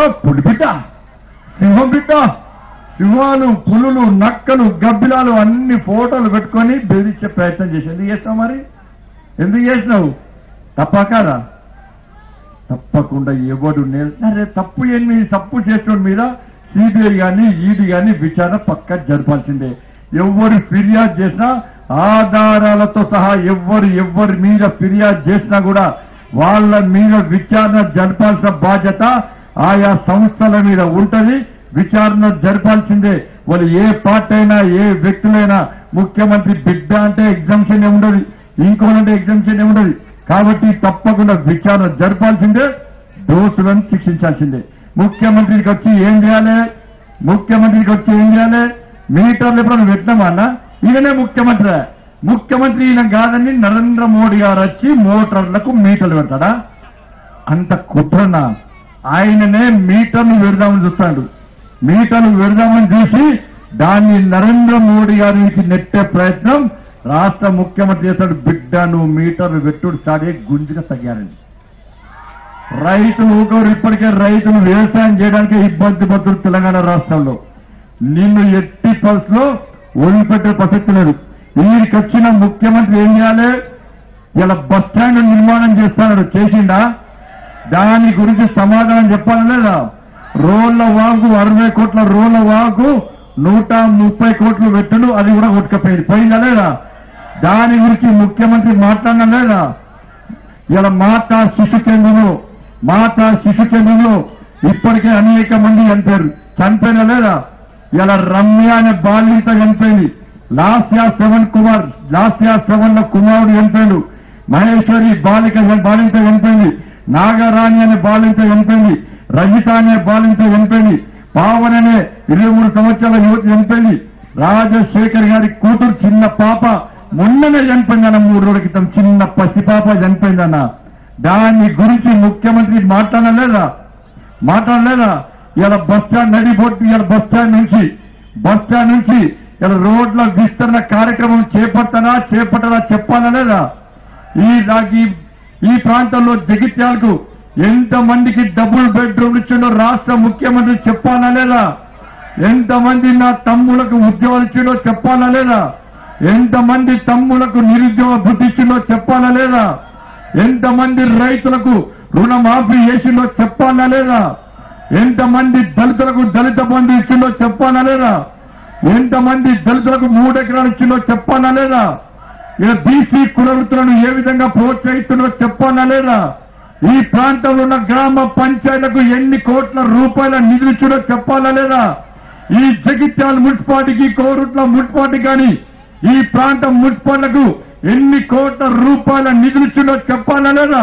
పులిబిడ్డ సింహం బిడ్డ సింహాలు పులులు నక్కలు గబ్బిలాలు అన్ని ఫోటోలు పెట్టుకొని బెదిరించే ప్రయత్నం చేసి ఎందుకు చేస్తావు మరి ఎందుకు చేసినావు తప్ప కాదా తప్పకుండా ఎవడు నేను అరే తప్పు ఏమి తప్పు చేసిన మీద సిబిఐ గాని ఈడీ గాని విచారణ పక్క జరపాల్సిందే ఎవరు ఫిర్యాదు చేసినా ఆధారాలతో సహా ఎవరు ఎవరి మీద ఫిర్యాదు చేసినా కూడా వాళ్ళ మీద విచారణ జరపాల్సిన బాధ్యత ఆయా సంస్థల మీద ఉంటది విచారణ జరపాల్సిందే వాళ్ళు ఏ పార్టీ అయినా ఏ వ్యక్తులైనా ముఖ్యమంత్రి బిడ్డ అంటే ఎగ్జామ్షన్ ఉండదు ఇంకోనంటే ఎగ్జామ్షన్ ఉండదు కాబట్టి తప్పకుండా విచారణ జరపాల్సిందే దోషులను శిక్షించాల్సిందే ముఖ్యమంత్రికి వచ్చి ఏం చేయాలి ముఖ్యమంత్రికి వచ్చి ఏం చేయాలి మీటర్లు ఎప్పుడైనా పెట్టినామా అన్న ఈయననే ముఖ్యమంత్రి ముఖ్యమంత్రి ఈయన కాదని నరేంద్ర మోడీ గారు వచ్చి మోటార్లకు మీటర్లు పెడతాడా అంత కుట్రన ఆయననే మీటర్లు పెడదామని చూస్తాడు మీటర్లు పెడదామని చూసి దాన్ని నరేంద్ర మోడీ గారికి నెట్టే ప్రయత్నం రాష్ట్ర ముఖ్యమంత్రి చేశాడు బిడ్డ నువ్వు మీటర్లు పెట్టుడు సాడే గుంజుగా తగ్గారండి రైతులు ఊకోరు ఇప్పటికే రైతులు వ్యవసాయం చేయడానికి ఇబ్బంది పడుతున్నారు తెలంగాణ రాష్ట్రంలో నిన్ను ఎట్టి పల్స్లో వదిలిపెట్టే ప్రసక్తి లేదు వీరికి వచ్చిన ముఖ్యమంత్రి ఏం చేయాలి ఇలా బస్ స్టాండ్ నిర్మాణం చేస్తాడు చేసిండా దాని గురించి సమాధానం చెప్పాలి లేదా రోళ్ల వాగు అరవై కోట్ల రోళ్ల వాగు నూట ముప్పై కోట్లు పెట్టుడు అది కూడా కొట్టుకపోయింది పోయిందా లేదా దాని గురించి ముఖ్యమంత్రి మాట్లాడినా లేదా ఇలా మాతా శిశు కేంద్రంలో మాతా శిశు కేంద్రంలో ఇప్పటికే అనేక మంది చనిపోయారు చనిపోయిన లేదా ఇలా రమ్య అనే బాలింత చనిపోయింది లాస్యా శ్రవణ్ కుమార్ లాస్యా శ్రవణ్ కుమారుడు చనిపోయాడు మహేశ్వరి బాలిక బాలింత చనిపోయింది నాగరాణి అనే బాలింత చనిపోయింది రజిత అనే బాలింత చనిపోయింది పావన్ అనే ఇరవై మూడు సంవత్సరాల యువతి చనిపోయింది రాజశేఖర్ గారి కూతురు చిన్న పాప మొన్ననే చనిపోయిందన్న మూడు రోజుల క్రితం చిన్న పసిపాప చనిపోయిందన్న దాని గురించి ముఖ్యమంత్రి మాట్లాడలేదా మాట్లాడలేదా ఇలా బస్ స్టాండ్ నడిబొట్టు ఇలా బస్ స్టాండ్ నుంచి బస్ స్టాండ్ నుంచి ఇలా రోడ్ల విస్తరణ కార్యక్రమం చేపట్టనా చేపట్టనా చెప్పాలా లేదా ఈ నాకు ఈ- ఈ ప్రాంతంలో జగిత్యాలకు ఎంతమందికి డబుల్ బెడ్రూమ్ ఇచ్చిండో రాష్ట్ర ముఖ్యమంత్రి చెప్పాలా లేదా ఎంతమంది నా తమ్ములకు ఉద్యోగాలు ఇచ్చిండో చెప్పాలా లేదా ఎంతమంది తమ్ములకు నిరుద్యోగ భృతి ఇచ్చిండో చెప్పాలా లేదా ఎంతమంది రైతులకు రుణమాఫీ చేసిండో చెప్పాలా లేదా ఎంతమంది దళితులకు దళిత బంధు ఇచ్చిండో చెప్పాలా లేదా ఎంతమంది దళితులకు మూడు ఎకరాలు ఇచ్చిండో చెప్పాలా లేదా ఇలా బీసీ కులవృత్తులను ఏ విధంగా ప్రోత్సహిస్తుందో చెప్పాలా లేదా ఈ ప్రాంతంలో ఉన్న గ్రామ పంచాయతీలకు ఎన్ని కోట్ల రూపాయల నిధులు ఇచ్చిండో చెప్పాలా లేదా ఈ జగిత్యాల మున్సిపాలిటీకి కోరుట్ల మున్సిపాలిటీ కానీ ఈ ప్రాంతం మున్సిపాలిటీలకు ఎన్ని కోట్ల రూపాయల నిధులు ఇచ్చిండో చెప్పాలా లేదా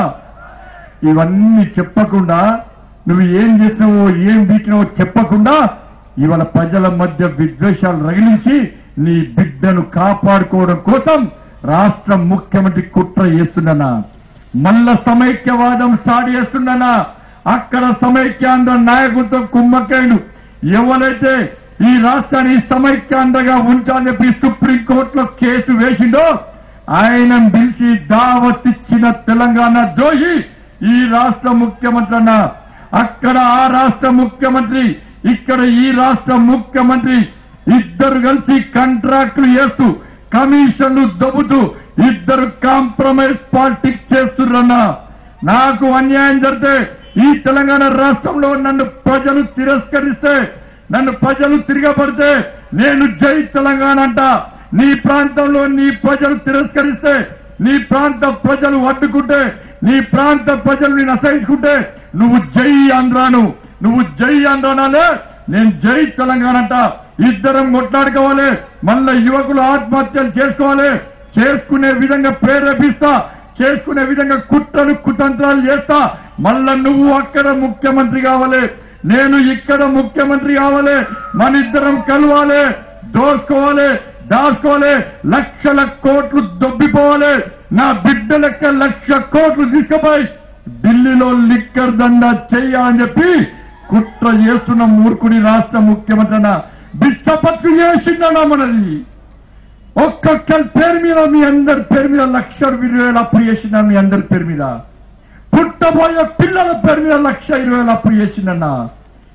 ఇవన్నీ చెప్పకుండా నువ్వు ఏం చేసినావో ఏం వీటినావో చెప్పకుండా ఇవాళ ప్రజల మధ్య విద్వేషాలు రగిలించి నీ బిడ్డను కాపాడుకోవడం కోసం రాష్ట్ర ముఖ్యమంత్రి కుట్ర చేస్తున్నా మల్ల సమైక్యవాదం సాడి చేస్తున్నా అక్కడ సమైక్యాంధ్ర నాయకుడితో కుమ్మక్కైడు ఎవరైతే ఈ రాష్ట్రాన్ని సమైక్యాంధ్రగా ఉంచాలని చెప్పి సుప్రీంకోర్టులో కేసు వేసిండో ఆయన పిలిచి దావత్ ఇచ్చిన తెలంగాణ ద్రోహి ఈ రాష్ట్ర ముఖ్యమంత్రి అన్న అక్కడ ఆ రాష్ట్ర ముఖ్యమంత్రి ఇక్కడ ఈ రాష్ట్ర ముఖ్యమంత్రి ఇద్దరు కలిసి కాంట్రాక్టులు చేస్తూ కమిషన్లు దొబ్బుతూ ఇద్దరు కాంప్రమైజ్ పాలిటిక్స్ చేస్తున్నా నాకు అన్యాయం జరిగితే ఈ తెలంగాణ రాష్ట్రంలో నన్ను ప్రజలు తిరస్కరిస్తే నన్ను ప్రజలు తిరగబడితే నేను జై తెలంగాణ అంట నీ ప్రాంతంలో నీ ప్రజలు తిరస్కరిస్తే నీ ప్రాంత ప్రజలు అడ్డుకుంటే నీ ప్రాంత ప్రజలు నేను అసహించుకుంటే నువ్వు జై ఆంధ్రాను నువ్వు జై ఆంధ్రానాలే నేను జై తెలంగాణ అంట ఇద్దరం కొట్లాడుకోవాలి మళ్ళా యువకులు ఆత్మహత్యలు చేసుకోవాలి చేసుకునే విధంగా ప్రేరేపిస్తా చేసుకునే విధంగా కుట్రలు కుతంత్రాలు చేస్తా మళ్ళా నువ్వు అక్కడ ముఖ్యమంత్రి కావాలి నేను ఇక్కడ ముఖ్యమంత్రి కావాలి మన ఇద్దరం కలవాలి దోసుకోవాలి దాచుకోవాలి లక్షల కోట్లు దొబ్బిపోవాలి నా బిడ్డ లెక్క లక్ష కోట్లు తీసుకుపోయి ఢిల్లీలో లిక్కర్ దండ చెయ్యాలని చెప్పి కుట్ర చేస్తున్న మూర్ఖుడి రాష్ట్ర ముఖ్యమంత్రి అన్న బిచ్చపత్తు చేసిందన్నా మనది ఒక్కొక్కరి పేరు మీద మీ అందరి పేరు మీద లక్ష ఇరవై వేల అప్పు చేసిన మీ అందరి పేరు మీద పుట్టబోయే పిల్లల పేరు మీద లక్ష ఇరవై వేల అప్పు చేసిందన్న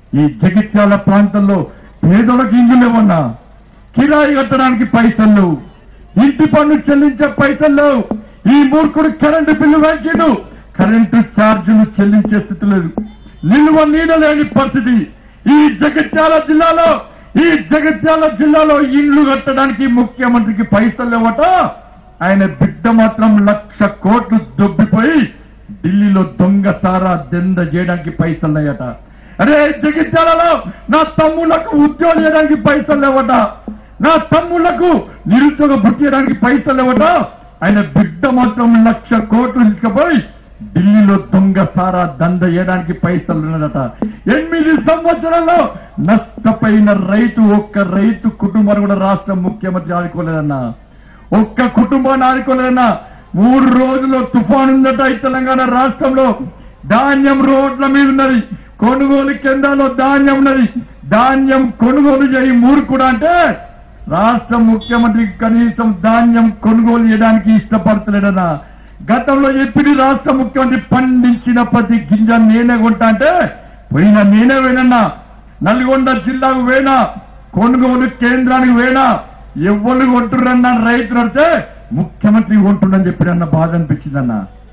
ఈ జగిత్యాల ప్రాంతంలో పేదలకు ఇల్లు లేవన్నా కిరాయి కట్టడానికి పైసలు లేవు ఇంటి పన్ను చెల్లించే పైసలు లేవు ఈ మూర్ఖుడు కరెంటు బిల్లు వేయించాడు కరెంటు ఛార్జీలు చెల్లించే స్థితి లేదు నిల్వ నీడ లేని పరిస్థితి ఈ జగిత్యాల జిల్లాలో ఈ జగిత్యాల జిల్లాలో ఇల్లు కట్టడానికి ముఖ్యమంత్రికి పైసలు లేవట ఆయన బిడ్డ మాత్రం లక్ష కోట్లు దొబ్బిపోయి ఢిల్లీలో దొంగ సారా దెంద చేయడానికి పైసలున్నాయట అరే జగిత్యాలలో నా తమ్ముళ్లకు ఉద్యోగం చేయడానికి పైసలు లేవట నా తమ్ముళ్లకు నిరుద్యోగ భృతి చేయడానికి పైసలు లేవట ఆయన బిడ్డ మాత్రం లక్ష కోట్లు తీసుకుపోయి ఢిల్లీలో దొంగ సారా దంద చేయడానికి పైసలు ఉన్నదట ఎనిమిది సంవత్సరాల్లో నష్టపోయిన రైతు ఒక్క రైతు కుటుంబాన్ని కూడా రాష్ట్ర ముఖ్యమంత్రి ఆదుకోలేదన్నా ఒక్క కుటుంబాన్ని ఆదుకోలేదన్నా మూడు రోజుల్లో తుఫాన్ ఉందట ఈ తెలంగాణ రాష్ట్రంలో ధాన్యం రోడ్ల మీద ఉన్నది కొనుగోలు కేంద్రాల్లో ధాన్యం ఉన్నది ధాన్యం కొనుగోలు చేయి మూర్ఖుడు అంటే రాష్ట్ర ముఖ్యమంత్రి కనీసం ధాన్యం కొనుగోలు చేయడానికి ఇష్టపడతలేడన్నా గతంలో ఎప్పుడు రాష్ట్ర ముఖ్యమంత్రి పండించిన ప్రతి గింజ నేనే కొంటా అంటే పోయిన నేనే వేనన్నా నల్గొండ జిల్లాకు వేనా కొనుగోలు కేంద్రానికి వేనా ఎవరు కొంటురన్న రైతులు అంటే ముఖ్యమంత్రి కొంటుండని చెప్పినన్న బాధ అనిపించిందన్న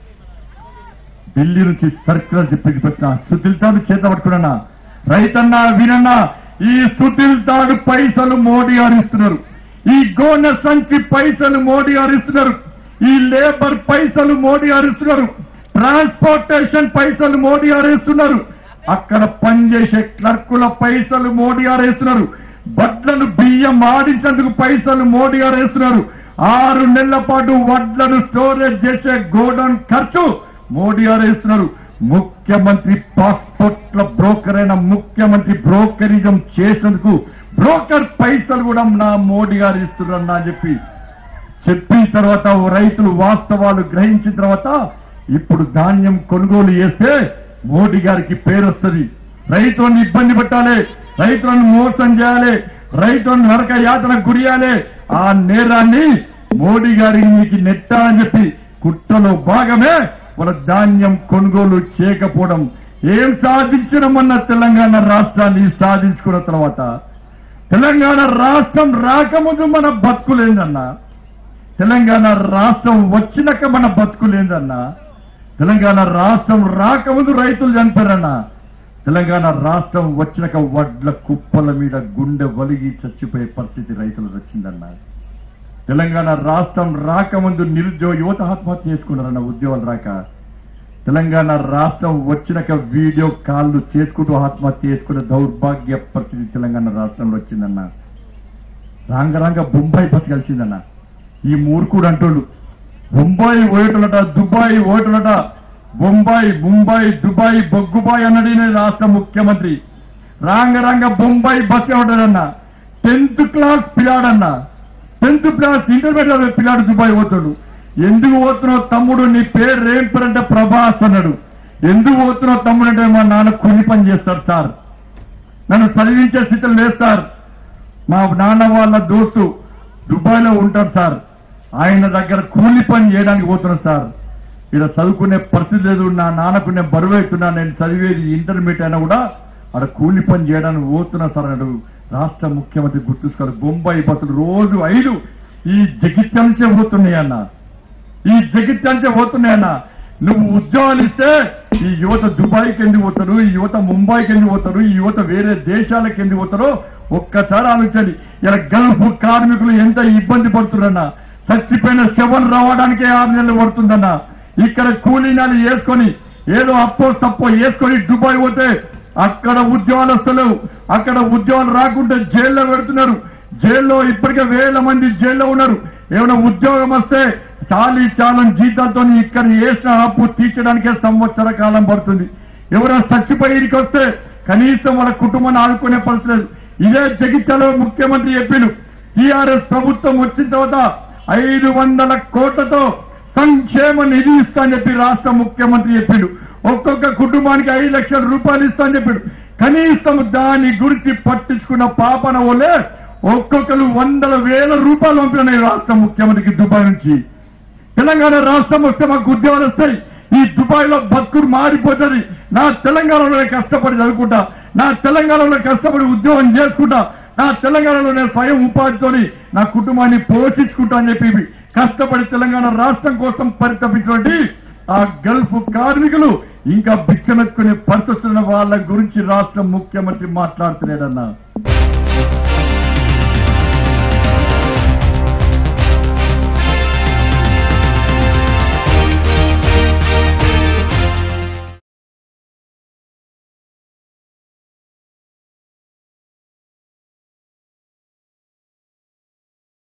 ఢిల్లీ నుంచి సర్క్యులర్ చెప్పి పెట్టిన సుతిల్ తాడు చేత పట్టుకున్నా రైతన్నా వినన్నా ఈ సుతిల్ తాడు పైసలు మోడీ గారు ఇస్తున్నారు ఈ గోనె సంచి పైసలు మోడీ గారు ఇస్తున్నారు ఈ లేబర్ పైసలు మోడీ గారు ఇస్తున్నారు ట్రాన్స్పోర్టేషన్ పైసలు మోడీ గారు ఇస్తున్నారు అక్కడ పనిచేసే క్లర్కుల పైసలు మోడీ గారు వేస్తున్నారు వడ్లను బియ్యం ఆడించేందుకు పైసలు మోడీ గారు వేస్తున్నారు ఆరు నెలల పాటు వడ్లను స్టోరేజ్ చేసే గోడౌన్ ఖర్చు మోడీ గారు వేస్తున్నారు ముఖ్యమంత్రి పాస్పోర్ట్ల బ్రోకర్ అయిన ముఖ్యమంత్రి బ్రోకరిజం చేసేందుకు బ్రోకర్ పైసలు కూడా నా మోడీ గారు ఇస్తున్నారు అని చెప్పి చెప్పిన తర్వాత ఓ రైతులు వాస్తవాలు గ్రహించిన తర్వాత ఇప్పుడు ధాన్యం కొనుగోలు చేస్తే మోడీ గారికి పేరు వస్తుంది రైతులను ఇబ్బంది పెట్టాలి రైతులను మోసం చేయాలి రైతులను నరక యాతన గురియాలి ఆ నేరాన్ని మోడీ గారికి మీకు నెట్టాలని చెప్పి కుట్రలో భాగమే వాళ్ళ ధాన్యం కొనుగోలు చేయకపోవడం ఏం సాధించడమన్న తెలంగాణ రాష్ట్రాన్ని సాధించుకున్న తర్వాత తెలంగాణ రాష్ట్రం రాకముందు మన బతుకులేందన్నా తెలంగాణ రాష్ట్రం వచ్చినాక మన బతుకులేందన్నా తెలంగాణ రాష్ట్రం రాకముందు రైతులు చనిపోయారన్నా తెలంగాణ రాష్ట్రం వచ్చినాక వడ్ల కుప్పల మీద గుండె వలిగి చచ్చిపోయే పరిస్థితి రైతులకు వచ్చిందన్నా తెలంగాణ రాష్ట్రం రాకముందు నిరుద్యోగ యువత ఆత్మహత్య చేసుకున్నారన్న ఉద్యోగాలు రాక తెలంగాణ రాష్ట్రం వచ్చినాక వీడియో కాల్లు చేసుకుంటూ ఆత్మహత్య చేసుకునే దౌర్భాగ్య పరిస్థితి తెలంగాణ రాష్ట్రంలో వచ్చిందన్న రాంగరాంగ బొంబాయి బస్ కలిసిందన్న ఈ మూర్ఖుడు అంటోళ్ళు బొంబాయి ఓయటలట దుబాయ్ ఓయటలట బొంబాయి ముంబాయి దుబాయ్ బొగ్గుబాయ్ అన్నది ఈ రాష్ట్ర ముఖ్యమంత్రి రాంగరాంగ బొంబాయి బస్ ఎవడన్నా టెన్త్ క్లాస్ పిల్లాడన్నా టెన్త్ క్లాస్ ఇంటర్మీడియట్ పిల్లాడు దుబాయ్ పోతాడు ఎందుకు పోతున్నావు తమ్ముడు నీ పేరు ఏం పేరు అంటే ప్రభాస్ అన్నాడు ఎందుకు పోతున్నావు తమ్ముడు అంటే మా నాన్న కూలి పని చేస్తాడు సార్ నన్ను చదివించే స్థితిలో లేదు సార్ మా నాన్న వాళ్ళ దోస్తు దుబాయ్ లో ఉంటారు సార్ ఆయన దగ్గర కూలి పని చేయడానికి పోతున్నాను సార్ ఇక్కడ చదువుకునే పరిస్థితి లేదు నా నాన్నకు నేను బరువు అవుతున్నా నేను చదివేది ఇంటర్మీడియట్ అయినా కూడా అక్కడ కూలి పని చేయడానికి పోతున్నా సార్ అన్నాడు రాష్ట్ర ముఖ్యమంత్రి గుర్తుంచుకోవాలి బొంబాయి బస్సులు రోజు ఐదు ఈ జగిత్యంచే పోతున్నాయి అన్న ఈ జగిత్యంచే పోతున్నాయన్న నువ్వు ఉద్యోగాలు ఇస్తే ఈ యువత దుబాయ్కి ఎందుకు పోతారు ఈ యువత ముంబైకి ఎందుకు పోతారు ఈ యువత వేరే దేశాలకు ఎందుకు పోతారో ఒక్కసారి ఆలోచించండి ఇలా గల్ఫ్ కార్మికులు ఎంత ఇబ్బంది పడుతున్నారన్న చచ్చిపోయిన శవం రావడానికే ఆరు నెలలు పడుతుందన్న ఇక్కడ కూలీనాలు వేసుకొని ఏదో అప్పో సప్పో వేసుకొని దుబాయ్ పోతే అక్కడ ఉద్యోగాలు వస్తలేవు అక్కడ ఉద్యోగాలు రాకుంటే జైల్లో పెడుతున్నారు జైల్లో ఇప్పటికే వేల మంది జైల్లో ఉన్నారు ఏమైనా ఉద్యోగం వస్తే చాలీ చాలని జీతాలతో ఇక్కడ వేసిన అప్పు తీర్చడానికే సంవత్సర కాలం పడుతుంది ఎవరైనా చచ్చిపోయి ఇంటికి వస్తే కనీసం వాళ్ళ కుటుంబాన్ని ఆదుకునే పరిస్థితి లేదు ఇదే జగిత్యాలో ముఖ్యమంత్రి చెప్పిండు టీఆర్ఎస్ ప్రభుత్వం వచ్చిన తర్వాత ఐదు వందల కోట్లతో సంక్షేమ నిధి ఇస్తా అని చెప్పి రాష్ట్ర ముఖ్యమంత్రి చెప్పిండు ఒక్కొక్క కుటుంబానికి ఐదు లక్షల రూపాయలు ఇస్తా అని చెప్పాడు కనీసం దాని గురించి పట్టించుకున్న పాపన వల్లే ఒక్కొక్కరు వందల వేల రూపాయలు పంపినాయి రాష్ట్ర ముఖ్యమంత్రికి దుబాయ్ నుంచి తెలంగాణ రాష్ట్రం వస్తే మాకు ఉద్యోగాలు వస్తాయి ఈ దుబాయ్ లో బతుకుడు మారిపోతుంది నా తెలంగాణలో కష్టపడి చదువుకుంటా నా తెలంగాణలో కష్టపడి ఉద్యోగం చేసుకుంటా నా తెలంగాణలో నేను స్వయం ఉపాధితోని నా కుటుంబాన్ని పోషించుకుంటా అని చెప్పి కష్టపడి తెలంగాణ రాష్ట్రం కోసం పరితపించినటువంటి ఆ గల్ఫ్ కార్మికులు ఇంకా భిక్షమెత్తుకునే పరిస్థితున్న వాళ్ళ గురించి రాష్ట్ర ముఖ్యమంత్రి మాట్లాడుతున్నాడన్నా